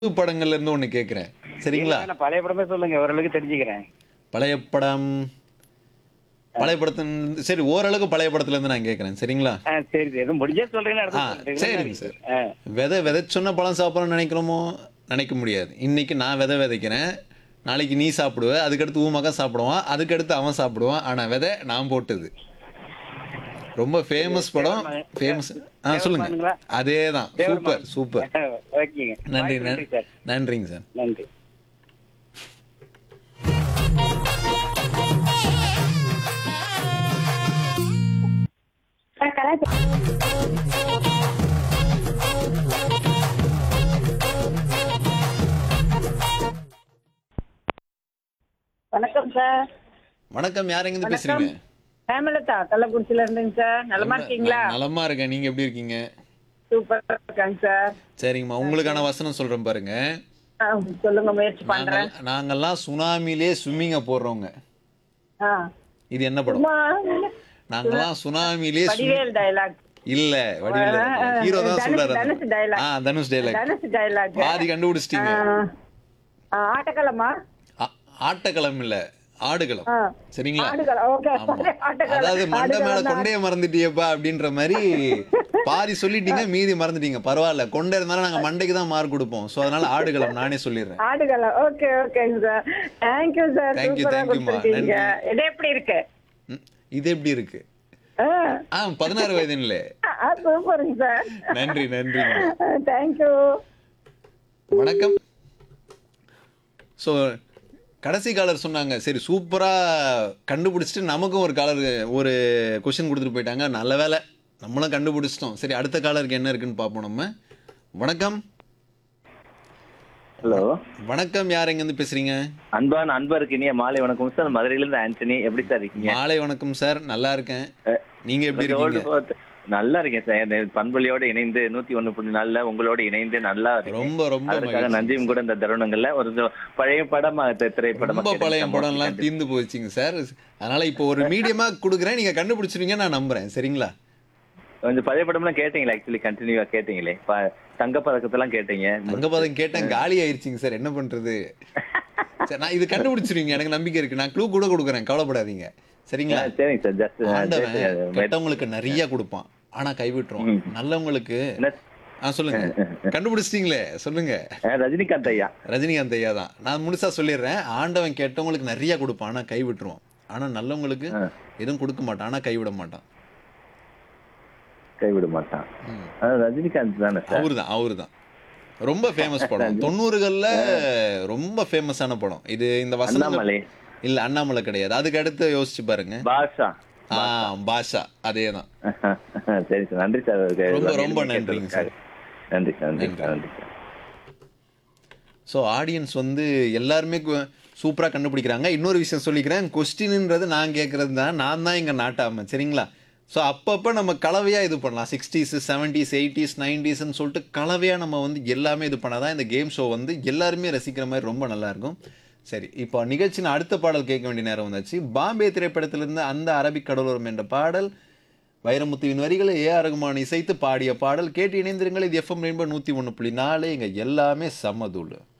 புது படங்கள்ல இருந்து ஒண்ணு கேக்குறேன் சரிங்களா இல்ல, நான் பழைய படமே சொல்லுங்க ஓரளவுக்கு தெரிஞ்சுக்கிறேன் பழைய படம் பழைய படத்துல சரி ஓரளவுக்கு பழைய படத்துல இருந்து நான் கேக்குறேன் சரிங்களா ஆ, சரி சரி எதுவும் முடிஞ்சே சொல்றீங்கன்னா ஆ, அடுத்து சரிங்க சார். ஆ, விதை விதைச்சொன்ன பழம் சாப்பிடணும்னு நினைக்கிறோமோ நினைக்க முடியாது இன்னைக்கு நான் விதை விதைக்கிறேன் நாளைக்கு நீ சாப்பிடுவ அதுக்கடுத்து உன் மகன் சாப்பிடுவான் அதுக்கடுத்து அவன் சாப்பிடுவான் ஆனா விதை நான் போட்டது ரொம்ப ஃபேமஸ் படம் ஃபேமஸ் ஆ சொல்லுங்க தேவமானுங்களா? அதே தான் சூப்பர் சூப்பர் ஓகேங்க நன்றி வாய்ப்பு நன்றி சார் நன்றிங்க சார் நன்றி சார் கலாச்சாரம் வணக்கம் சார் வணக்கம் யார் எங்கேருந்து பேசுறீங்க ஹேமலதா கள்ளக்குறிச்சியில இருந்துங்க சார் நலமா இருக்கீங்களா நான் நலமா இருக்கேன் நீங்க எப்படி இருக்கீங்க சூப்பரா இருக்காங்க சார் சரிங்கம்மா உங்களுக்கான வசனம் சொல்றேன் பாருங்க ஆ, சொல்லுங்க முயற்சி பண்றேன் நாங்கள் நாங்கெல்லாம் சுனாமிலே ஸ்விம்மிங்க போடுறோங்க ஆ. இது என்ன படம் சும்மா நாங்கெல்லாம் சுனாமிலே swim- வடிவேல் டயலாக் இல்ல வடிவில் ஹீரோ தான் தனுஷ் சொல்றாரு தனுஷ் dialogue. ஆ தனுஷ் டைலாக் தனுஷ் டயலாக் பாதி கண்டுபிடிச்சிட்டீங்க ஆட்டக்களமா ஆ- ஆட்டக்களம் இல்ல ஆடுகளம் ஆ. சரிங்களா ஆடுகளம் ஓகே ஆமா. ஆட்டக்களம் அதாவது மண்டை ஆடுகளம் மேல தான். கொண்டைய மறந்துட்டியப்பா அப்படின்ற மாதிரி பாதி சொல்லிட்டீங்க மீதி மறந்துட்டீங்க பரவாயில்ல கொண்டை இருந்தாலும் நாங்க மண்டைக்கு தான் மார்க் கொடுப்போம் சோ அதனால ஆடுகளம் நானே சொல்லிடுறேன் ஆடுகளம் ஓகே ஓகேங்க sir thank you sir Thank you, சூப்பரா thank you, மா. கொடுத்துருக்கீங்க இது எப்படி இருக்கு ம், இது எப்படி இருக்கு ஆ ஆ பதினாறு வயதுல ஆ, சூப்பருங்க சார் நன்றி நன்றிங்க தேங்க்யூ வணக்கம் ஸோ கடைசி காலர் சொன்னாங்க சரி சூப்பராக கண்டுபிடிச்சிட்டு நமக்கும் ஒரு காலர் ஒரு கொஷின் கொடுத்துட்டு போயிட்டாங்க நல்ல வேலை நம்மளும் கண்டுபிடிச்சிட்டோம் சரி அடுத்த காலருக்கு என்ன இருக்குன்னு பார்ப்போம் நம்ம வணக்கம் ஹலோ வணக்கம் யார் எங்கேருந்து பேசுறீங்க அன்பான அன்பருக்கு இனிய மாலை வணக்கம் சார் மதுரையில இருந்து ஆண்டனி எப்படி சார் இருக்கீங்க மாலை வணக்கம் சார் நல்லா இருக்கேன் நீங்க எப்படி கொஞ்சம் old இருக்கீங்க photo- நல்லா இருக்கேன் சார் இந்த பண்பொழியோட இணைந்து நூத்தி ஒண்ணு புள்ளி நாலுல உங்களோட இணைந்து நல்லா இருக்கேன் ரொம்ப ரொம்ப அதற்காக மகிழ்ச்சி. நன்றியும் கூட இந்த தருணங்கள்ல ஒரு இது பழைய படமா தி- திரைப்படமா ரொம்ப பழைய படம்லாம் தீர்ந்து போச்சுங்க சார் அதனால இப்போ ஒரு மீடியமா கொடுக்குறேன் நீங்க கண்டுபிடிச்சிருவீங்க நான் நம்புறேன் சரிங்களா கொஞ்சம் பழைய படம்லாம் கேட்டீங்களா ஆக்சுவலி கண்டினியூவா கேட்டீங்களே ப- தங்க பதக்கத்தெல்லாம் கேட்டீங்க தங்கபாதம் கேட்டேன் காலி ஆயிருச்சுங்க சார் என்ன பண்றது சரி நான் இது கண்டுபிடிச்சிருவீங்க எனக்கு நம்பிக்கை இருக்கு நான் க்ளூ கூட கொடுக்குறேன் கவலைப்படாதீங்க சரிங்களா ஆ, சரிங்க சார் ஜஸ்ட் ஆண்டவன் கெட்டவங்களுக்கு நிறைய கொடுப்பான் ஆனா கைவிட்டுருவான் நல்லவங்களுக்கு ஆ சொல்லுங்க கண்டுபிடிச்சிட்டீங்களே சொல்லுங்க ரஜினிகாந்த் ஐயா ரஜினிகாந்த் ஐயா தான் நான் முழுசா சொல்லிடுறேன் ஆண்டவன் கெட்டவங்களுக்கு நிறைய கொடுப்பான் ஆனா கைவிட்டுருவான் ஆனா நல்லவங்களுக்கு எதுவும் கொடுக்க மாட்டான் ஆனா கைவிட மாட்டான் கைவிட மாட்டான் ம். அது ரஜினிகாந்த் தானே சார் அவரு தான் அவரு தான் ரொம்ப ஃபேமஸ் படம் தொண்ணூறுகள்ல ரொம்ப ஃபேமஸான படம் இது இந்த வசனம் அண்ணாமலை இல்ல அண்ணாமலை கிடையாது அதுக்கு அடுத்து யோசிச்சு பாருங்க பாஷா ஆ பாஷா அதே தான் சரி சார் நன்றி சார் ரொம்ப, ரொம்ப நன்றிங்க சார். நன்றி சார் நன்றி நன்றி. சார் நன்றி சார் ஸோ ஆடியன்ஸ் வந்து எல்லாருமே சூப்பராக கண்டுபிடிக்கிறாங்க இன்னொரு விஷயம் சொல்லிக்கிறேன் கொஸ்டின்ன்றது நான் கேட்குறது தான் நான் தான் இங்கே நாட்டாம சரிங்களா ஸோ அப்பப்போ நம்ம கலவையாக இது பண்ணலாம் சிக்ஸ்டீஸ் செவன்ட்டீஸ் எயிட்டிஸ் நைன்டிஸ்ன்னு சொல்லிட்டு கலவையாக நம்ம வந்து எல்லாமே இது பண்ணாதான் இந்த கேம் ஷோ வந்து எல்லாருமே ரசிக்கிற மாதிரி ரொம்ப நல்லாயிருக்கும் சரி இப்போ நிகழ்ச்சியின் அடுத்த பாடல் கேட்க வேண்டிய நேரம் வந்தாச்சு பாம்பே திரைப்படத்திலிருந்து அந்த அரபிக் கடலோரம் என்ற பாடல் வைரமுத்துவின் வரிகளை ஏ ஆர் ரகுமான் இசைத்து பாடிய பாடல் கேட்டு இணைந்திருங்கள் இது எஃப்எம் ரெயின்போ நூற்றி ஒன்று புள்ளி நாலு இங்கே எல்லாமே சமதூள்